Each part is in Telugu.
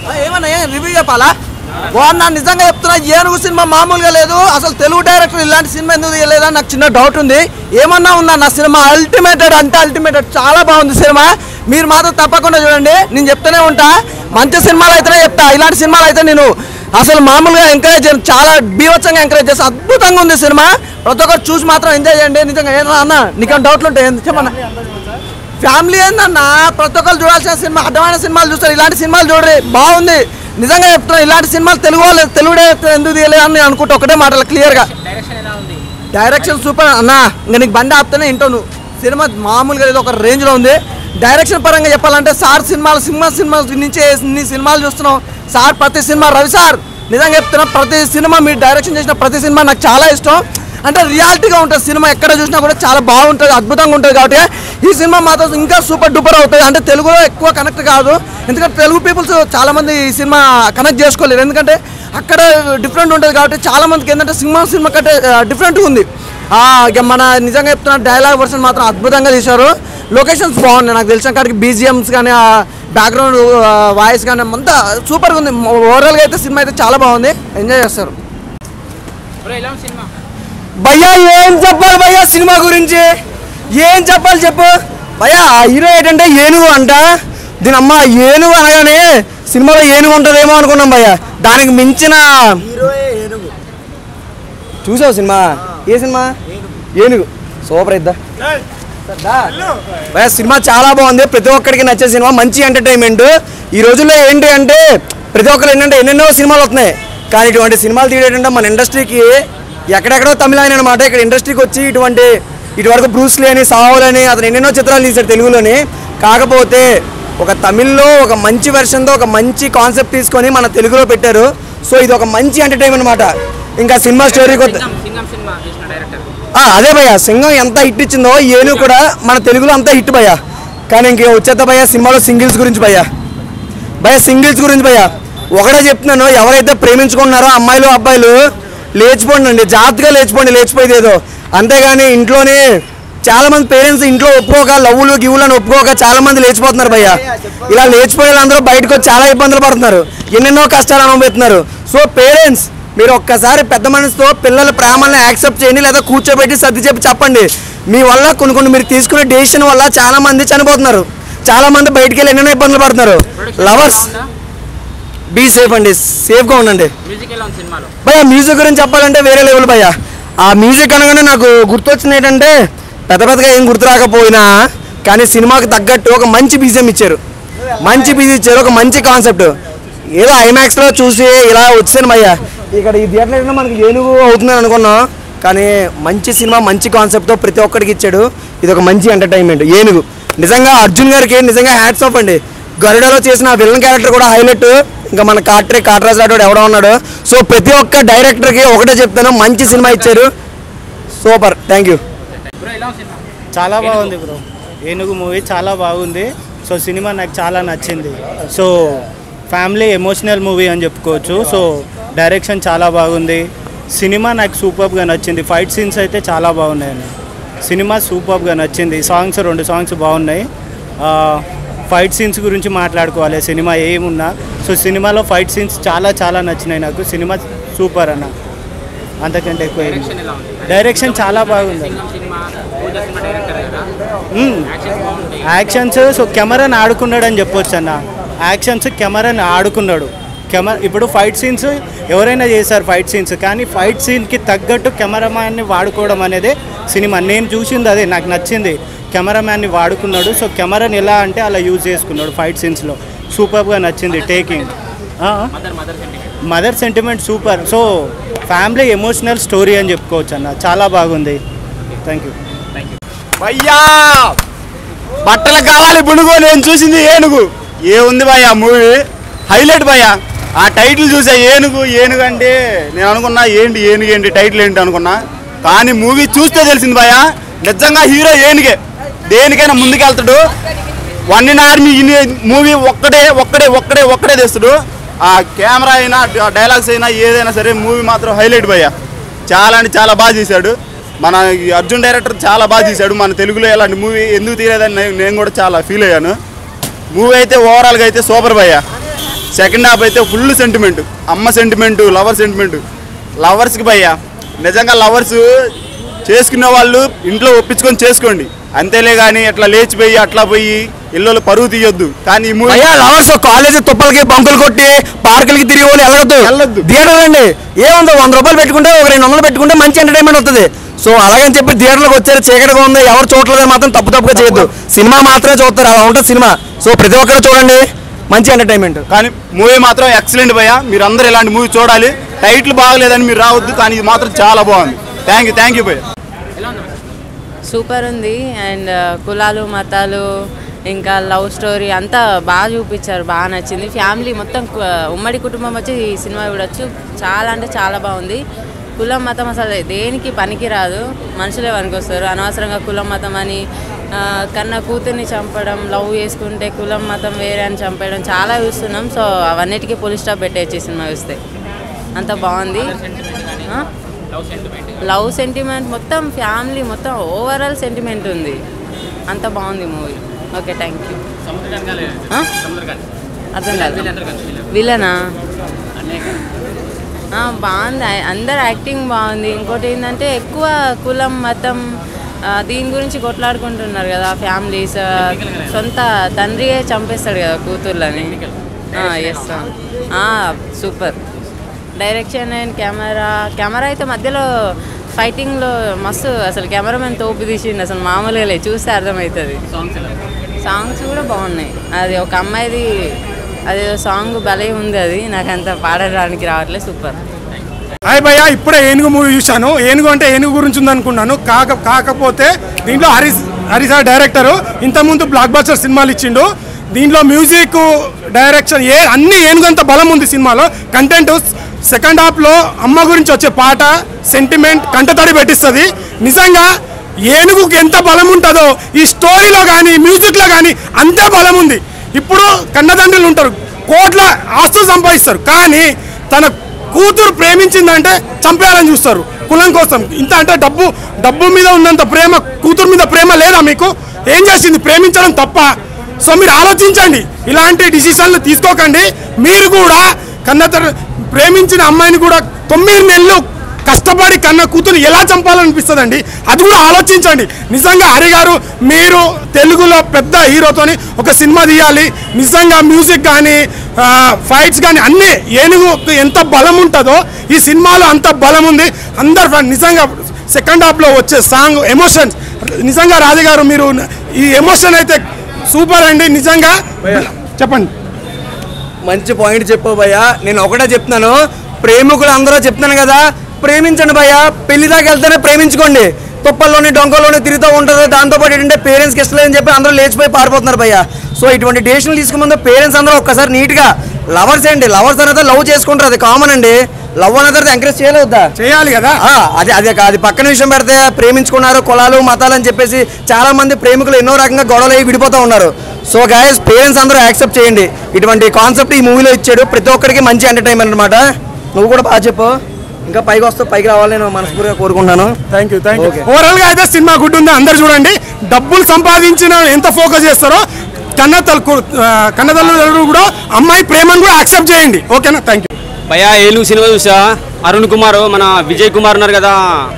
ఏమన్నా రివ్యూ చెప్పాలా బాగున్నా నిజంగా చెప్తున్నా ఏనుగు సినిమా మామూలుగా లేదు అసలు తెలుగు డైరెక్టర్ ఇలాంటి సినిమా ఎందుకు తీయలేదని నాకు చిన్న డౌట్ ఉంది ఏమన్నా ఉందా నా సినిమా అల్టిమేటెడ్ అంటే అల్టిమేటెడ్ చాలా బాగుంది సినిమా మీరు మాత్రం తప్పకుండా చూడండి నేను చెప్తూనే ఉంటా మంచి సినిమాలు అయితేనే చెప్తా ఇలాంటి సినిమాలు అయితే నేను అసలు మామూలుగా ఎంకరేజ్ చేయను చాలా బీభత్సంగా ఎంకరేజ్ చేస్తా అద్భుతంగా ఉంది సినిమా ప్రతి ఒక్కరు చూసి మాత్రం ఎంజాయ్ చేయండి నిజంగా ఏమన్నా అన్న నీకేం డౌట్లు ఉంటాయి ఏంది? చెప్పన్నా ఫ్యామిలీ ఏందన్నా ప్రతి ఒక్కరు చూడాల్సిన సినిమా అడ్డమైన సినిమాలు చూస్తారు ఇలాంటి సినిమాలు చూడరు బాగుంది నిజంగా చెప్తున్నా ఇలాంటి సినిమాలు తెలుగు వాళ్ళు తెలుగు డైరెక్టర్ ఎందుకు తీయలేదు అని నేను అనుకుంటా ఒకటే మాటలు క్లియర్గా డైరెక్షన్ ఎలా ఉంది డైరెక్షన్ సూపర్ అన్నా ఇంకా నీకు బండి ఆపితేనే వింటావు నువ్వు సినిమా మామూలుగా లేదు ఒక రేంజ్లో ఉంది డైరెక్షన్ పరంగా చెప్పాలంటే సార్ సినిమాలు సినిమా సినిమా నుంచి ఇన్ని సినిమాలు చూస్తున్నాం సార్ ప్రతి సినిమా రవి సార్ నిజంగా చెప్తున్నా ప్రతి సినిమా మీరు డైరెక్షన్ చేసిన ప్రతి సినిమా నాకు చాలా ఇష్టం అంటే రియాలిటీగా ఉంటుంది సినిమా ఎక్కడ చూసినా కూడా చాలా బాగుంటుంది అద్భుతంగా ఉంటుంది కాబట్టి ఈ సినిమా మాత్రం ఇంకా సూపర్ డూపర్ అవుతుంది అంటే తెలుగులో ఎక్కువ కనెక్ట్ కాదు ఎందుకంటే తెలుగు పీపుల్స్ చాలా మంది ఈ సినిమా కనెక్ట్ చేసుకోలేరు ఎందుకంటే అక్కడ డిఫరెంట్ ఉంటుంది కాబట్టి చాలా మందికి ఏంటంటే సినిమా సినిమా కంటే డిఫరెంట్గా ఉంది ఆ, ఇక మన నిజంగా చెప్తున్న డైలాగ్ వర్షన్ మాత్రం అద్భుతంగా తీశారు లొకేషన్స్ బాగున్నాయి నాకు తెలిసిన కాడికి బీజిఎమ్స్ కానీ బ్యాక్గ్రౌండ్ వాయిస్ కానీ అంతా సూపర్గా ఉంది ఓవరాల్గా అయితే సినిమా అయితే చాలా బాగుంది ఎంజాయ్ చేస్తారు బ్రో ఎలా ఉంది సినిమా భయ్యా ఏం చెప్పాలి భయ్యా సినిమా గురించి ఏం చెప్పాలి చెప్పు భయ్యా ఆ హీరో ఏంటంటే ఏనుగు అంట దీని అమ్మ ఏనుగు అనగానే సినిమాలో ఏనుగు ఉంటుందేమో అనుకున్నాం భయ్యా దానికి మించిన చూసావు సినిమా ఏ సినిమా ఏనుగు సూపర్ ఇద్దా భయ్యా సినిమా చాలా బాగుంది ప్రతి ఒక్కరికి నచ్చే సినిమా మంచి ఎంటర్టైన్మెంట్ ఈ రోజుల్లో ఏంటి అంటే ప్రతి ఒక్కరు ఏంటంటే ఎన్నెన్నో సినిమాలు వస్తున్నాయి కానీ ఇటువంటి సినిమాలు తీయడం మన ఇండస్ట్రీకి ఎక్కడెక్కడో తమిళ ఆయన అనమాట ఇక్కడ ఇండస్ట్రీకి వచ్చి ఇటువంటి ఇటువరకు బ్రూస్లీ అని సావులని అతను ఎన్నెన్నో చిత్రాలు తీశాడు తెలుగులోని కాకపోతే ఒక తమిళ్లో ఒక మంచి వెర్షన్తో ఒక మంచి కాన్సెప్ట్ తీసుకొని మన తెలుగులో పెట్టారు సో ఇది ఒక మంచి ఎంటర్టైన్మెంట్ అనమాట ఇంకా సినిమా స్టోరీ కొత్త సింగం సింగం సినిమా చేసిన డైరెక్టర్ ఆ, అదే భయ్య సింగం ఎంత హిట్ ఇచ్చిందో ఏను కూడా మన తెలుగులో అంతా హిట్ భయ్య కానీ ఇంక వచ్చేత భయ్య సినిమాలో సింగిల్స్ గురించి భయ్య భయ్య సింగిల్స్ గురించి భయ్య ఒకటే చెప్తున్నాను ఎవరైతే ప్రేమించుకుంటున్నారో అమ్మాయిలు అబ్బాయిలు లేచిపోండి అండి జాగ్రత్తగా లేచిపోండి లేచిపోయేది ఏదో అంతేగాని ఇంట్లోనే చాలా మంది పేరెంట్స్ ఇంట్లో ఒప్పుకోక లవ్వులు గివ్వులు అని ఒప్పుకోక చాలా మంది లేచిపోతున్నారు భయ్య ఇలా లేచిపోయే వాళ్ళందరూ బయటకు వచ్చి చాలా ఇబ్బందులు పడుతున్నారు ఎన్నెన్నో కష్టాలు అనుభవిస్తున్నారు సో పేరెంట్స్ మీరు ఒక్కసారి పెద్ద మనసుతో పిల్లల ప్రేమల్ని యాక్సెప్ట్ చేయండి లేదా కూర్చోబెట్టి సర్ది చెప్పి చెప్పండి మీ వల్ల కొన్ని కొన్ని మీరు తీసుకునే డెసిషన్ వల్ల చాలా మంది చనిపోతున్నారు చాలా మంది బయటికి వెళ్ళి ఎన్నెన్నో ఇబ్బందులు పడుతున్నారు లవర్స్ బీ సేఫ్ అండి సేఫ్గా ఉండండి మ్యూజిక్ ఎలా ఉంది సినిమాలో భయ్య మ్యూజిక్ గురించి చెప్పాలంటే వేరే లెవెల్ భయ్య ఆ మ్యూజిక్ అనగానే నాకు గుర్తొచ్చింది ఏంటంటే పెద్ద పెద్దగా ఏం గుర్తు రాకపోయినా కానీ సినిమాకి తగ్గట్టు ఒక మంచి బీజియం ఇచ్చారు మంచి బీజీ ఇచ్చారు ఒక మంచి కాన్సెప్ట్ ఏదో ఐమాక్స్లో చూసి ఇలా వచ్చాను భయ్య ఇక్కడ ఈ థియేటర్ ఏంటంటే మనకి ఏనుగు అవుతుందని అనుకున్నాం కానీ మంచి సినిమా మంచి కాన్సెప్ట్తో ప్రతి ఒక్కరికి ఇచ్చాడు ఇది ఒక మంచి ఎంటర్టైన్మెంట్ ఏనుగు నిజంగా అర్జున్ గారికి నిజంగా హ్యాట్స్ ఆఫ్ అండి గరుడలో చేసిన విలన్ క్యారెక్టర్ కూడా హైలైట్ ఇంకా మన కాట్రే కాట్రాజ్ రాఠోడ్ ఎవడో ఉన్నాడు సో ప్రతి ఒక్క డైరెక్టర్కి ఒకటే చెప్తాను మంచి సినిమా ఇచ్చారు సూపర్ థ్యాంక్ యూ బ్రో ఎలా ఉంది సినిమా చాలా బాగుంది బ్రో ఏనుగు మూవీ చాలా బాగుంది సో సినిమా నాకు చాలా నచ్చింది సో ఫ్యామిలీ ఎమోషనల్ మూవీ అని చెప్పుకోవచ్చు సో డైరెక్షన్ చాలా బాగుంది సినిమా నాకు సూపర్గా నచ్చింది ఫైట్ సీన్స్ అయితే చాలా బాగున్నాయండి సినిమా సూపర్గా నచ్చింది సాంగ్స్ రెండు సాంగ్స్ బాగున్నాయి ఆ, ఫైట్ సీన్స్ గురించి మాట్లాడుకోవాలి సినిమా ఏమున్నా సో సినిమాలో ఫైట్ సీన్స్ చాలా చాలా నచ్చినాయి నాకు సినిమా సూపర్ అన్న అంతకంటే ఎక్కువ ఏం- డైరెక్షన్ ఎలా ఉంది డైరెక్షన్ చాలా బాగుంది Singam cinema Pooja cinema director కదా మ్మ్. యాక్షన్స్ బాగుంటాయి యాక్షన్స్ సో కెమెరాని ఆడుకున్నాడు అని చెప్పొచ్చు అన్న యాక్షన్స్ కెమెరాని ఆడుకున్నాడు కెమెరా ఇప్పుడు ఫైట్ సీన్స్ ఎవరైనా చేశారు ఫైట్ సీన్స్ కానీ ఫైట్ సీన్కి తగ్గట్టు కెమెరామ్యాన్ని వాడుకోవడం అనేది సినిమా నేను చూసింది అదే నాకు నచ్చింది కెమెరామ్యాన్ని వాడుకున్నాడు సో కెమెరాని ఎలా అంటే అలా యూజ్ చేసుకున్నాడు ఫైట్ సీన్స్లో సూపర్గా నచ్చింది taking mother mother sentiment mother sentiment super so family emotional story అని చెప్పుకోవచ్చు అన్న చాలా బాగుంది థ్యాంక్ యూ థ్యాంక్ యూ భయ్యా బట్టలు కావాలి బుణుగు నేను చూసింది ఏనుగు ఏ ఉంది భయ్యా మూవీ హైలైట్ భయ్యా ఆ టైటిల్ చూసా ఏనుగు ఏనుగు అంటే నేను అనుకున్నా ఏంటి ఏనుగు ఏంటి టైటిల్ ఏంటి అనుకున్నా కానీ మూవీ చూస్తే తెలిసింది భయ్యా నిజంగా హీరో ఏనుగే దేనికైనా ముందుకెళ్తాడు వన్ ఇన్ ఆర్మీ ఇన్ని మూవీ ఒక్కడే ఒక్కడే ఒక్కడే ఒక్కడే తెస్తాడు ఆ కెమెరా అయినా డైలాగ్స్ అయినా ఏదైనా సరే మూవీ మాత్రం హైలైట్ భయ్యా చాలా అంటే చాలా బాగా చేశాడు మన ఈ అర్జున్ డైరెక్టర్ చాలా బాగా చేశాడు మన తెలుగులో ఇలాంటి మూవీ ఎందుకు తీరేదని నేను- నేను కూడా చాలా ఫీల్ అయ్యాను మూవీ అయితే ఓవరాల్గా అయితే సూపర్ భయ్య సెకండ్ హాఫ్ అయితే ఫుల్ సెంటిమెంట్ అమ్మ సెంటిమెంట్ లవర్ సెంటిమెంట్ లవర్స్కి భయ్యా నిజంగా లవర్స్ చేసుకునే వాళ్ళు ఇంట్లో ఒప్పించుకొని చేసుకోండి అంతేలే కానీ అట్లా లేచిపోయి అట్లా పోయి ఇల్లు పరువు తీయొద్దు కానీ ఈ మూవీ అయ్యా లవర్స్ కాలేజీ తుప్పలకి బంకులు కొట్టి పార్కులకి తిరిగి వాళ్ళు వెళ్ళొద్దు వెళ్ళొద్దు. థియేటర్ అండి ఏముందో వంద రూపాయలు పెట్టుకుంటే ఒక రెండు వందలు పెట్టుకుంటే మంచి ఎంటర్టైన్మెంట్ వస్తుంది సో అలాగని చెప్పి థియేటర్లకు వచ్చారు చీకటిగా ఉంది ఎవరు చూడలేదు మాత్రం తప్పు తప్పుగా చేయొద్దు సినిమా మాత్రమే చూస్తారు అలా ఉంటుంది సినిమా సో ప్రతి ఒక్కరు చూడండి మంచి ఎంటర్టైన్మెంట్ కానీ మూవీ మాత్రం ఎక్సలెంట్ భయ్యా మీరు అందరూ ఇలాంటి మూవీ చూడాలి టైటిల్ బాగలేదని మీరు రావద్దు కానీ ఇది మాత్రం చాలా బాగుంది థ్యాంక్ యూ థ్యాంక్ యూ భయ్యా సూపర్ ఉంది అండ్ కులాలు మతాలు ఇంకా లవ్ స్టోరీ అంతా బాగా చూపించారు బాగా నచ్చింది ఫ్యామిలీ మొత్తం కు- ఉమ్మడి కుటుంబం వచ్చి ఈ సినిమా చూడొచ్చు చాలా అంటే చాలా బాగుంది కులం మతం అసలు దేనికి పనికి రాదు మనుషులే పనికొస్తారు అనవసరంగా కులం మతం అని ఆ, కన్న కూతుర్ని చంపడం లవ్ చేసుకుంటే కులం మతం వేరే అని చంపేయడం చాలా చూస్తున్నాం సో అవన్నిటికీ పోలీస్ స్టాప్ పెట్టేయచ్చు ఈ సినిమా చూస్తే అంత బాగుంది ఆ? లవ్ సెంటిమెంట్ లవ్ సెంటిమెంట్ మొత్తం ఫ్యామిలీ మొత్తం ఓవరాల్ సెంటిమెంట్ ఉంది అంత బాగుంది movie okay thank you Samudrakanth గారు ఆ? సముద్రకాంత్ అర్థం కాదు వీళ్ళందరూ కలిసి వీళ్ళు. విలనా అన్నయ్య గారు. ఆ, బాగుంది ఆ- అందరు యాక్టింగ్ బాగుంది ఇంకోటి ఏంటంటే ఎక్కువ కులం మతం ఆ, దీని గురించి కొట్లాడుకుంటున్నారు కదా ఫ్యామిలీస్ ఆ, సొంత తండ్రియే చంపేస్తాడు కదా కూతుర్లని yes super direction and camera camera అయితే మధ్యలో ఫైటింగ్లో మస్తు అసలు కెమెరామెన్ తోపు తీసిండు అసలు మామూలుగా లేదు చూస్తే అర్థమవుతుంది సాంగ్స్ ఎలా సాంగ్స్ కూడా బాగున్నాయి అది ఒక అమ్మాయిది అది సాంగ్ భలే ఉంది అది నాకు అంత పాడడానికి రావట్లేదు సూపర్ హాయ్ భయ్య ఇప్పుడే ఏనుగు మూవీ చూశాను ఏనుగు అంటే ఏనుగు గురించి ఉందనుకున్నాను కాక కాకపోతే దీంట్లో హరీష్ హరీష్ సార్ డైరెక్టరు ఇంతకుముందు బ్లాక్ బస్టర్ సినిమాలు ఇచ్చిండు దీంట్లో మ్యూజిక్ డైరెక్షన్ ఏ అన్ని ఏనుగంత బలం ఉంది సినిమాలో కంటెంట్ సెకండ్ హాఫ్లో అమ్మ గురించి వచ్చే పాట సెంటిమెంట్ కంటతడి పెట్టిస్తుంది నిజంగా ఏనుగుకి ఎంత బలం ఉంటుందో ఈ స్టోరీలో కానీ మ్యూజిక్లో కానీ అంతే బలం ఉంది ఇప్పుడు కన్నతండ్రులు ఉంటారు కోట్ల ఆస్తులు సంపాదిస్తారు కానీ తన కూతురు ప్రేమించిందంటే చంపేయాలని చూస్తారు కులం కోసం ఇంత అంటే డబ్బు డబ్బు మీద ఉన్నంత ప్రేమ కూతురు మీద ప్రేమ లేదా మీకు ఏం చేసింది ప్రేమించడం తప్ప సో మీరు ఆలోచించండి ఇలాంటి డిసిషన్లు తీసుకోకండి మీరు కూడా కన్నతర ప్రేమించిన అమ్మాయిని కూడా తొమ్మిది నెలలు కష్టపడి కన్న కూతురు ఎలా చంపాలనిపిస్తుందండి అది కూడా ఆలోచించండి నిజంగా హరి గారు మీరు తెలుగులో పెద్ద హీరోతోని ఒక సినిమా తీయాలి నిజంగా మ్యూజిక్ కానీ ఫైట్స్ కానీ అన్నీ ఏనుగు ఎంత బలం ఉంటుందో ఈ సినిమాలో అంత బలం ఉంది అందరు fan- నిజంగా సెకండ్ హాఫ్లో వచ్చే సాంగ్ ఎమోషన్స్ నిజంగా రాజు గారు మీరు ఈ ఎమోషన్ అయితే సూపర్ అండి నిజంగా చెప్పండి మంచి పాయింట్ చెప్పు భయ్యా నేను ఒకటే చెప్తున్నాను ప్రేమికులు అందరూ చెప్తున్నాను కదా ప్రేమించండి భయ్యా పెళ్లి దాకా వెళ్తేనే ప్రేమించుకోండి తుప్పల్లోని డొంకల్లోని తిరుగుతూ ఉంటుంది దాంతోపాటు ఏంటంటే పేరెంట్స్కి ఇష్టలేదని చెప్పి అందరూ లేచిపోయి పారిపోతున్నారు భయ్యా సో ఇటువంటి డేషన్లు తీసుకున్న పేరెంట్స్ అందరూ ఒక్కసారి నీట్గా లవర్స్ ఏంటి లవర్స్ అనేది లవ్ చేసుకుంటారు అది కామన్ అండి లవ్ అనేది ఎంకరేజ్ చేయలేదా చేయాలి కదా ఆ, అది అది అది పక్కన విషయం పెడితే ప్రేమించుకున్నారు కులాలు మతాలు అని చెప్పేసి చాలా మంది ప్రేమికులు ఎన్నో రకంగా గొడవలు అయ్యి విడిపోతూ ఉన్నారు సో గాయస్ పేరెంట్స్ అందరూ యాక్సెప్ట్ చేయండి ఇటువంటి కాన్సెప్ట్ ఈ మూవీలో ఇచ్చాడు ప్రతి ఒక్కరికి మంచి ఎంటర్టైన్మెంట్ అనమాట నువ్వు కూడా బాగా చెప్పు ఇంకా పైకి వస్తే పైకి రావాలని నేను మనస్ఫూర్తిగా కోరుకుంటున్నాను thank you thank you Okay. Overall గా అయితే సినిమా గుడ్ ఉంది అందరు చూడండి డబ్బులు సంపాదించిన ఎంత ఫోకస్ చేస్తారో కన్నతల్లు కన్నతల్లు కూడా అమ్మాయి ప్రేమను కూడా యాక్సెప్ట్ చేయండి ఓకేనా థ్యాంక్ యూ భయ ఏలుగు సినిమా చూసా అరుణ్ కుమార్ మన విజయ్ కుమార్ ఉన్నారు కదా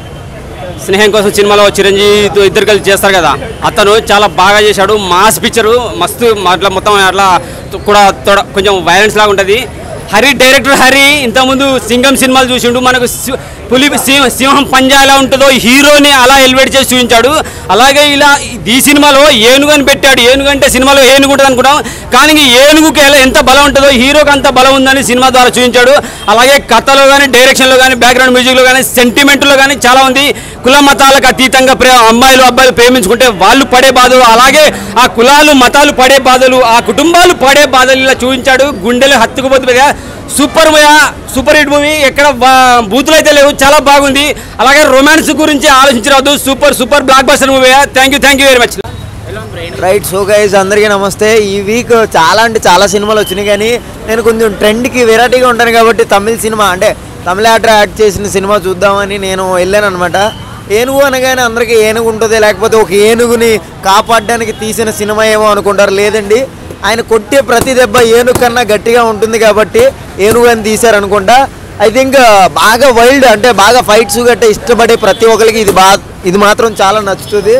స్నేహం కోసం సినిమాలో చిరంజీవితో ఇద్దరు కలిసి చేస్తారు కదా అతను చాలా బాగా చేశాడు మాస్ పిక్చరు మస్తు అట్లా మొత్తం అట్లా కూడా తొడ- కొంచెం వైలెన్స్ లాగా ఉంటుంది హరి డైరెక్టర్ హరి ఇంతకుముందు సింగం సినిమాలు చూసిండు మనకు సి- పులి సి- సింహం పంజా ఎలా ఉంటుందో హీరోని అలా ఎలివేట్ చేసి చూపించాడు అలాగే ఇలా ఈ సినిమాలో ఏనుగు అని పెట్టాడు ఏనుగు అంటే సినిమాలో ఏనుగు ఉంటుంది అనుకుంటాం కానీ ఈ ఏనుగుకి ఎలా ఎంత బలం ఉంటుందో హీరోకి అంత బలం ఉందని సినిమా ద్వారా చూపించాడు అలాగే కథలో కానీ డైరెక్షన్లో కానీ బ్యాక్గ్రౌండ్ మ్యూజిక్లో కానీ సెంటిమెంట్లో కానీ చాలా ఉంది కుల మతాలకు అతీతంగా ప్రే అమ్మాయిలు అబ్బాయిలు ప్రేమించుకుంటే వాళ్ళు పడే బాధలు అలాగే ఆ కులాలు మతాలు పడే బాధలు ఆ కుటుంబాలు పడే బాధలు ఇలా చూపించాడు గుండెలు హత్తుకుపోతుంది super movie super hit movie ఎక్కడ బా- బూతులు అయితే లేవు చాలా బాగుంది అలాగే రొమాన్స్ గురించి ఆలోచించరాదు super super blockbuster movie thank you thank you very much right so guys అందరికీ నమస్తే ఈ వీక్ చాలా అంటే చాలా సినిమాలు వచ్చినాయి కానీ నేను కొంచెం ట్రెండ్కి వెరైటీగా ఉంటాను కాబట్టి తమిళ సినిమా అంటే తమిళ యాక్టర్ యాక్ట్ చేసిన సినిమా చూద్దామని నేను వెళ్ళాను అనమాట ఏనుగు అనగానే అందరికీ ఏనుగు ఉంటుంది లేకపోతే ఒక ఏనుగుని కాపాడడానికి తీసిన సినిమా ఏమో అనుకుంటారు లేదండి ఆయన కొట్టే ప్రతి దెబ్బ ఏనుగు కన్నా గట్టిగా ఉంటుంది కాబట్టి ఏనుగు అని తీశారనుకుంటా ఐ థింక్ బాగా వైల్డ్ అంటే బాగా ఫైట్స్ గట్టే ఇష్టపడే ప్రతి ఒక్కరికి ఇది బా ఇది మాత్రం చాలా నచ్చుతుంది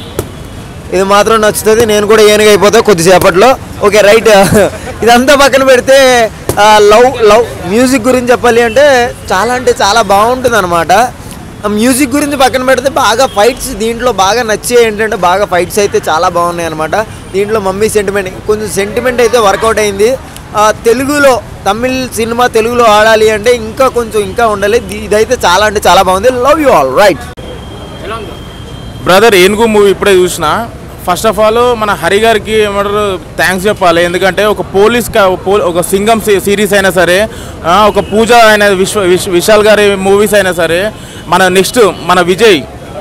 ఇది మాత్రం నచ్చుతుంది నేను కూడా ఏనుగు అయిపోతా కొద్దిసేపట్లో ఓకే రైట్ ఇదంతా పక్కన పెడితే లవ్ లవ్ మ్యూజిక్ గురించి చెప్పాలి అంటే చాలా అంటే చాలా బాగుంటుంది అనమాట మ్యూజిక్ గురించి పక్కన పెడితే బాగా ఫైట్స్ దీంట్లో బాగా నచ్చే ఏంటంటే బాగా ఫైట్స్ అయితే చాలా బాగున్నాయి అనమాట దీంట్లో మమ్మీ సెంటిమెంట్ కొంచెం సెంటిమెంట్ అయితే వర్కౌట్ అయింది ఆ, తెలుగులో తమిళ్ సినిమా తెలుగులో ఆడాలి అంటే ఇంకా కొంచెం ఇంకా ఉండాలి ఇది- ఇదైతే చాలా అంటే చాలా బాగుంది లవ్ యూ ఆల్ రైట్ ఎలా ఉంది బ్రదర్ ఏనుగు మూవీ ఇప్పుడే చూసిన ఫస్ట్ ఆఫ్ ఆల్ మన హరి గారికి ఏమంటారు థ్యాంక్స్ చెప్పాలి ఎందుకంటే ఒక పోలీస్ కా- పో- ఒక సింగం సి- సిరీస్ అయినా సరే ఆ, ఒక పూజ అయిన విశ్వ విశ్- విశాల్ గారి మూవీస్ అయినా సరే మన నెక్స్ట్ మన విజయ్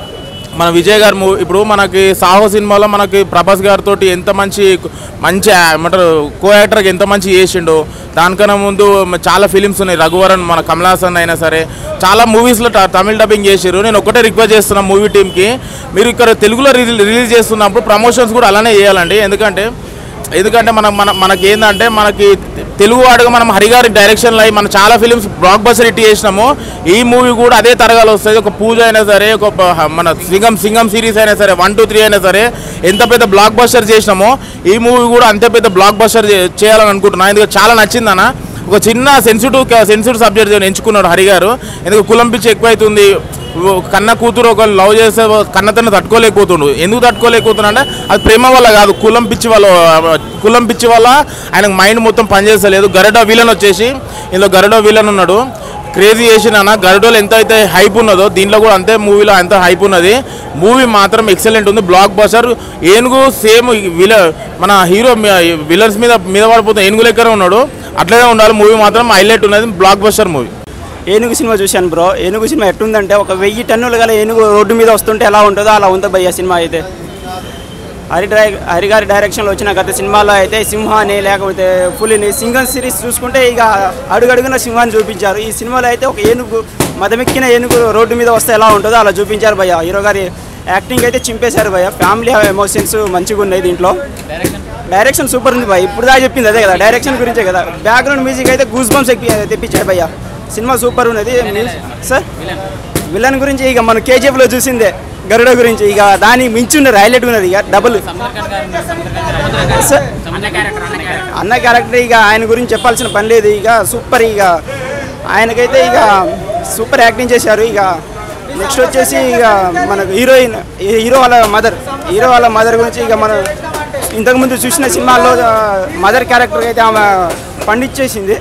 మన విజయ్ గారు మూవీ ఇప్పుడు మనకి సాహో సినిమాలో మనకి ప్రభాస్ గారితో ఎంత మంచి మంచి ఏమంటారు కో యాక్టర్కి ఎంత మంచి చేసిండు దానికన్నా ముందు చాలా ఫిలిమ్స్ ఉన్నాయి రఘువరన్ మన కమలాసన్ అయినా సరే చాలా మూవీస్లో తమిళ డబ్బింగ్ చేసారు నేను ఒకటే రిక్వెస్ట్ చేస్తున్నా మూవీ టీమ్కి మీరు ఇక్కడ తెలుగులో రిలీజ్ రిలీజ్ చేస్తున్నప్పుడు ప్రమోషన్స్ కూడా అలానే చేయాలండి ఎందుకంటే ఎందుకంటే మన మన మనకి ఏంటంటే మనకి తెలుగు వాడుగా మనం హరిగారి డైరెక్షన్లో అయి మనం చాలా ఫిలిమ్స్ బ్లాక్ బస్టర్ హిట్ చేసినాము ఈ మూవీ కూడా అదే తరగాలో వస్తుంది ఒక పూజ అయినా సరే ఒక ప- మన సింగం సింగం సిరీస్ అయినా సరే వన్ టూ త్రీ అయినా సరే ఎంత పెద్ద బ్లాక్ బస్టర్ చేసినామో ఈ మూవీ కూడా అంతే పెద్ద బ్లాక్ బస్టర్ చేయాలని అనుకుంటున్నా ఎందుకంటే చాలా నచ్చిందన్న ఒక చిన్న సెన్సిటివ్ సెన్సిటివ్ సబ్జెక్ట్ ఎంచుకున్నాడు హరి గారు ఎందుకు కులం పిచ్చి ఎక్కువైతుంది ఓ కన్న కూతురు ఒక లవ్ చేస్తే కన్నతను తట్టుకోలేకపోతుండు ఎందుకు తట్టుకోలేకపోతున్నా అంటే అది ప్రేమ వల్ల కాదు కులం పిచ్చి వల్ల కులం పిచ్చి వల్ల ఆయనకు మైండ్ మొత్తం పనిచేస్తలేదు గరుడ విలన్ వచ్చేసి ఇందులో గరుడ విలన్ ఉన్నాడు క్రేజీ చేసిన గరుడోలు ఎంత అయితే హైప్ ఉన్నదో దీంట్లో కూడా అంతే మూవీలో అంత హైప్ ఉన్నది మూవీ మాత్రం ఎక్సలెంట్ ఉంది బ్లాక్ బస్టర్ ఏనుగు సేమ్ విల మన హీరో విలన్స్ మీద మీద పడిపోతే ఏనుగు లెక్కనే ఉన్నాడు అట్లనే ఉండాలి మూవీ మాత్రం హైలైట్ ఉన్నది blockbuster movie Enugu cinema చూశాను బ్రో ఏనుగు సినిమా ఎట్టుందంటే ఒక వెయ్యి టన్నులు గల ఏనుగు రోడ్డు మీద వస్తుంటే ఎలా ఉంటుందో అలా ఉంది భయ్య సినిమా అయితే హరి డై హరి గారి డైరెక్షన్లో వచ్చిన గత సినిమాలో అయితే సింహాని లేకపోతే పులిని సింగం సిరీస్ చూసుకుంటే ఇక అడుగడుగున సింహాన్ని చూపించారు ఈ సినిమాలో అయితే ఒక ఏనుగు మదమెక్కిన ఏనుగు రోడ్డు మీద వస్తే ఎలా ఉంటుందో అలా చూపించారు భయ్య హీరో గారి యాక్టింగ్ అయితే చింపేశారు భయ్య ఫ్యామిలీ ఎమోషన్స్ మంచిగా ఉన్నాయి దీంట్లో డైరెక్షన్ సూపర్ ఉంది భయ్య ఇప్పుడు దాకా చెప్పింది అదే కదా డైరెక్షన్ గురించే కదా బ్యాక్గ్రౌండ్ మ్యూజిక్ అయితే గూస్ బంప్స్ తెప్పించాడు భయ్య సినిమా సూపర్ ఉన్నది సార్ విలన్ గురించి ఇక మనం కేజీఎఫ్లో చూసిందే గరుడ గురించి ఇక దానికి మించి ఉన్నది హైలైట్ ఉన్నది ఇక డబుల్ సార్ అన్న క్యారెక్టర్ అన్న క్యారెక్టర్ అన్న క్యారెక్టర్ ఇక ఆయన గురించి చెప్పాల్సిన పని లేదు ఇక సూపర్ ఇక ఆయనకైతే ఇక సూపర్ యాక్టింగ్ చేశారు ఇక నెక్స్ట్ వచ్చేసి ఇక మనకు హీరోయిన్ హీరో వాళ్ళ మదర్ హీరో వాళ్ళ మదర్ గురించి ఇక మనం ఇంతకుముందు చూసిన సినిమాల్లో మదర్ క్యారెక్టర్ అయితే ఆమె పండించేసింది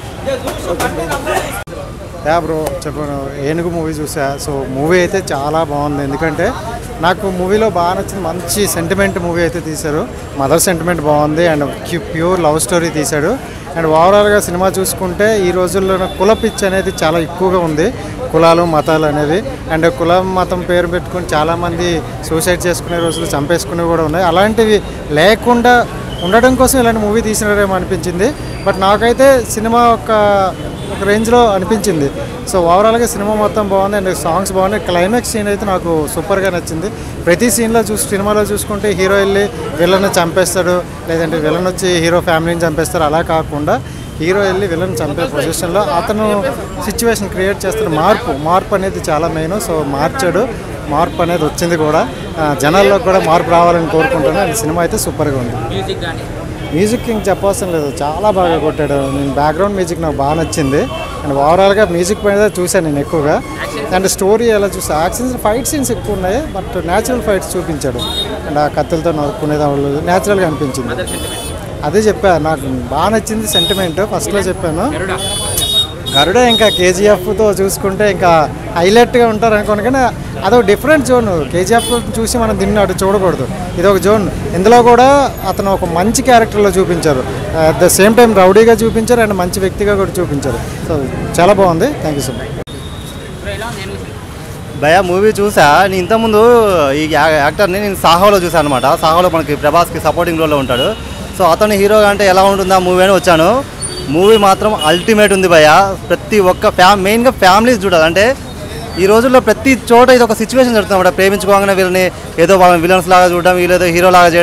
యా బ్రో చెప్పాను ఏనుగు మూవీ చూసా సో మూవీ అయితే చాలా బాగుంది ఎందుకంటే నాకు మూవీలో బాగా నచ్చింది మంచి సెంటిమెంట్ మూవీ అయితే తీశారు మదర్ సెంటిమెంట్ బాగుంది అండ్ ప్యూర్ లవ్ స్టోరీ తీశాడు అండ్ ఓవరాల్గా సినిమా చూసుకుంటే ఈ రోజుల్లో కుల పిచ్ అనేది చాలా ఎక్కువగా ఉంది కులాలు మతాలు అనేవి అండ్ కులం మతం పేరు పెట్టుకుని చాలామంది సూసైడ్ చేసుకునే రోజులు చంపేసుకునేవి కూడా ఉన్నాయి అలాంటివి లేకుండా ఉండడం కోసం ఇలాంటి మూవీ తీసినారేమో అనిపించింది బట్ నాకైతే సినిమా ఒక ఒక రేంజ్లో అనిపించింది సో ఓవరాల్గా సినిమా మొత్తం బాగుంది అండ్ సాంగ్స్ బాగున్నాయి క్లైమాక్స్ సీన్ అయితే నాకు సూపర్గా నచ్చింది ప్రతి సీన్లో చూసి సినిమాలో చూసుకుంటే హీరో వెళ్ళి విలన్ చంపేస్తాడు లేదంటే విలన్ వచ్చి హీరో ఫ్యామిలీని చంపేస్తాడు అలా కాకుండా హీరో వెళ్ళి విలన్ చంపే పొజిషన్లో అతను సిచ్యువేషన్ క్రియేట్ చేస్తున్న మార్పు మార్పు అనేది చాలా మెయిన్ సో మార్చాడు మార్పు అనేది వచ్చింది కూడా ఆ, జనాల్లో కూడా మార్పు రావాలని కోరుకుంటున్నాను అండ్ సినిమా అయితే సూపర్గా ఉంది మ్యూజిక్ కానీ మ్యూజిక్ ఇంక చెప్పవసరం లేదు చాలా బాగా కొట్టాడు నేను బ్యాక్గ్రౌండ్ మ్యూజిక్ నాకు బాగా నచ్చింది అండ్ ఓవరాల్గా మ్యూజిక్ పైన చూశాను నేను ఎక్కువగా అండ్ స్టోరీ ఎలా చూసా యాక్షన్స్ ఫైట్ సీన్స్ ఎక్కువ ఉన్నాయి బట్ న్యాచురల్ ఫైట్స్ చూపించాడు అండ్ ఆ కత్తులతో నరుక్కునేది వాళ్ళు న్యాచురల్గా అనిపించింది అదే చెప్పా నాకు బాగా నచ్చింది సెంటిమెంట్ ఫస్ట్లో చెప్పాను గరుడ ఇంకా కేజీఎఫ్తో చూసుకుంటే ఇంకా హైలైట్గా ఉంటారు అనుకోను కానీ అదొక డిఫరెంట్ జోన్ కేజీఎఫ్ చూసి మనం దీన్ని అటు చూడకూడదు ఇది ఒక జోన్ ఇందులో కూడా అతను ఒక మంచి క్యారెక్టర్లో చూపించారు అట్ ద సేమ్ టైం రౌడీగా చూపించారు అండ్ మంచి వ్యక్తిగా కూడా చూపించారు సో చాలా బాగుంది థ్యాంక్ యూ సో మచ్ ఇప్పుడు ఎలా ఉంది ఏనుగు భయ మూవీ చూసా నేను ఇంతకుముందు ఈ యా- యాక్టర్ని నేను సాహోలో చూసాను అనమాట సాహోలో మనకి ప్రభాస్కి సపోర్టింగ్ రోల్లో ఉంటాడు సో అతను హీరోగా అంటే ఎలా ఉంటుందా మూవీ అని వచ్చాను మూవీ మాత్రం అల్టిమేట్ ఉంది భయ ప్రతి ఒక్క ఫ్యా మెయిన్గా ఫ్యామిలీస్ చూడాలి అంటే ఈ రోజుల్లో ప్రతి చోట ఇది ఒక సిచ్యువేషన్ జరుగుతుంది అనమాట ప్రేమించుకోగానే వీళ్ళని ఏదో వాళ్ళని విలన్స్ లాగా చూడడం వీళ్ళేదో హీరో లాగా చేయడం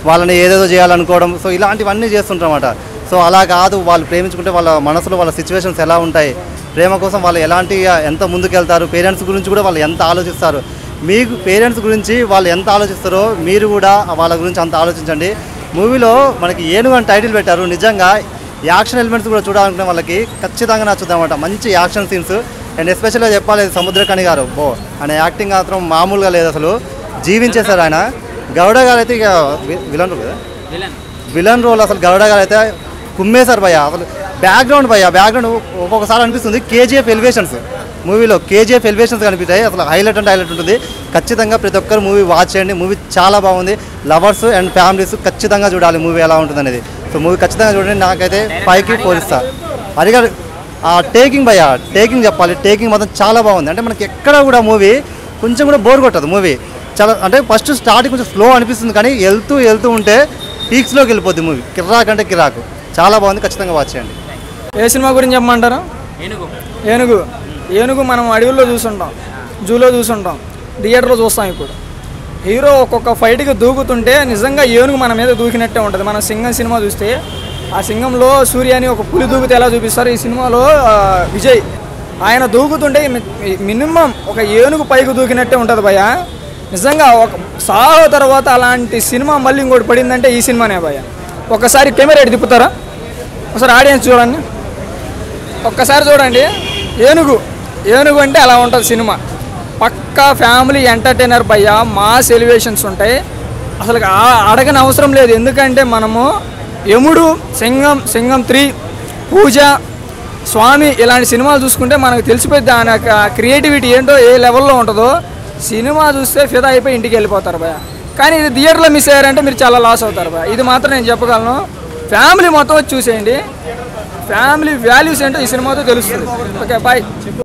వాళ్ళని ఏదేదో చేయాలనుకోవడం సో ఇలాంటివన్నీ చేస్తుంటారన్నమాట సో అలా కాదు వాళ్ళు ప్రేమించుకుంటే వాళ్ళ మనసులో వాళ్ళ సిచ్యువేషన్స్ ఎలా ఉంటాయి ప్రేమ కోసం వాళ్ళు ఎలాంటి ఎంత ముందుకెళ్తారు పేరెంట్స్ గురించి కూడా వాళ్ళు ఎంత ఆలోచిస్తారు మీకు పేరెంట్స్ గురించి వాళ్ళు ఎంత ఆలోచిస్తారో మీరు కూడా వాళ్ళ గురించి అంత ఆలోచించండి మూవీలో మనకి ఏనుగు అని టైటిల్ పెట్టారు నిజంగా యాక్షన్ ఎలిమెంట్స్ కూడా చూడాలనుకునే వాళ్ళకి ఖచ్చితంగా నచ్చుద్ది అనమాట మంచి యాక్షన్ సీన్స్ అండ్ ఎస్పెషల్గా చెప్పాలి సముద్రకణి గారు బో ఆయన యాక్టింగ్ మాత్రం మామూలుగా లేదు అసలు జీవించేశారు ఆయన గౌడ గారు అయితే ఇక వి- విలన్ రోల్ కదా విలన్ విలన్ రోల్ అసలు గౌడ గారు అయితే కుమ్మేశారు భయ్య అసలు బ్యాక్గ్రౌండ్ భయ్య బ్యాక్గ్రౌండ్ ఒక్కొక్కసారి అనిపిస్తుంది కేజీఎఫ్ ఎలివేషన్స్ మూవీలో కేజీఎఫ్ ఎలివేషన్స్ కనిపిస్తాయి అసలు హైలైట్ అంటే హైలైట్ ఉంటుంది ఖచ్చితంగా ప్రతి ఒక్కరు మూవీ వాచ్ చేయండి మూవీ చాలా బాగుంది లవర్స్ అండ్ ఫ్యామిలీస్ ఖచ్చితంగా చూడాలి మూవీ ఎలా ఉంటుంది అనేది సో మూవీ ఖచ్చితంగా చూడండి నాకైతే ఫైవ్కి ఫోర్ ఇస్తా హరిగారు ఆ టేకింగ్ భయ్య టేకింగ్ చెప్పాలి టేకింగ్ మాత్రం చాలా బాగుంది అంటే మనకి ఎక్కడ కూడా మూవీ కొంచెం కూడా బోర్ కొట్టదు మూవీ చాలా అంటే ఫస్ట్ స్టార్టింగ్ కొంచెం స్లో అనిపిస్తుంది కానీ వెళ్తూ వెళ్తూ ఉంటే పీక్స్లోకి వెళ్ళిపోద్ది మూవీ కిరాక్ అంటే కిరాకు చాలా బాగుంది ఖచ్చితంగా వాచ్ చేయండి ఏ సినిమా గురించి చెప్పమంటారా ఏనుగు ఏనుగు ఏనుగు మనం అడవుల్లో చూసుంటాం జూలో చూసుంటాం థియేటర్లో చూస్తాం ఇప్పుడు హీరో ఒక్కొక్క ఫైట్కి దూకుతుంటే నిజంగా ఏనుగు మన మీద దూకినట్టే ఉంటుంది మనం సింగం సినిమా చూస్తే ఆ సింగంలో సూర్య అని ఒక పులి దూకితే ఎలా చూపిస్తారు ఈ సినిమాలో ఆ, విజయ్ ఆయన దూకుతుంటే మి- మినిమం ఒక ఏనుగు పైకి దూకినట్టే ఉంటుంది భయ నిజంగా ఒక సాహో తర్వాత అలాంటి సినిమా మళ్ళీ ఇంకోటి పడిందంటే ఈ సినిమానే భయ ఒకసారి కెమెరా ఎటు తిప్పుతారా ఒకసారి ఆడియన్స్ చూడండి ఒక్కసారి చూడండి ఏనుగు ఏనుగు అంటే అలా ఉంటుంది సినిమా పక్కా ఫ్యామిలీ ఎంటర్టైనర్ భయ్య మాస్ ఎలివేషన్స్ ఉంటాయి అసలు ఆ- అడగని అవసరం లేదు ఎందుకంటే మనము యముడు సింగం సింగం త్రీ పూజ స్వామి ఇలాంటి సినిమాలు చూసుకుంటే మనకు తెలిసిపోయి దాని యొక్క క్రియేటివిటీ ఏంటో ఏ లెవెల్లో ఉంటుందో సినిమా చూస్తే ఫిదా అయిపోయి ఇంటికి వెళ్ళిపోతారు భయ కానీ ఇది థియేటర్లో మిస్ అయ్యారంటే మీరు చాలా లాస్ అవుతారు భయ ఇది మాత్రం నేను చెప్పగలను ఫ్యామిలీ మొత్తం వచ్చి చూసేయండి ఫ్యామిలీ వాల్యూస్ ఏంటో ఈ సినిమాతో తెలుస్తుంది ఓకే బాయ్